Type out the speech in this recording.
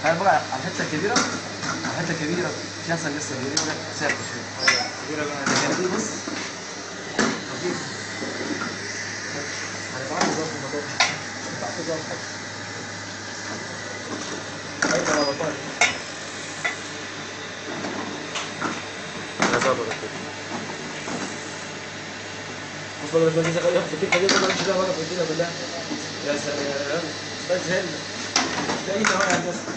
تعال بقى على الحته الكبيره على الحته الكبيره في اصلا لسه كبيره ساعه شويه كبيرة بقى لكن دي بص خفيف هنتعامل بقى في الموضوع ده تحت بقى الحاجة أيوة أنا بطال انا ظابط كده بص بقى لما تيجي تاخد في الكيكة دي بقى مش ده بقى في الدنيا كلها يا سلام بس هنا ده أي نوع يا هندسة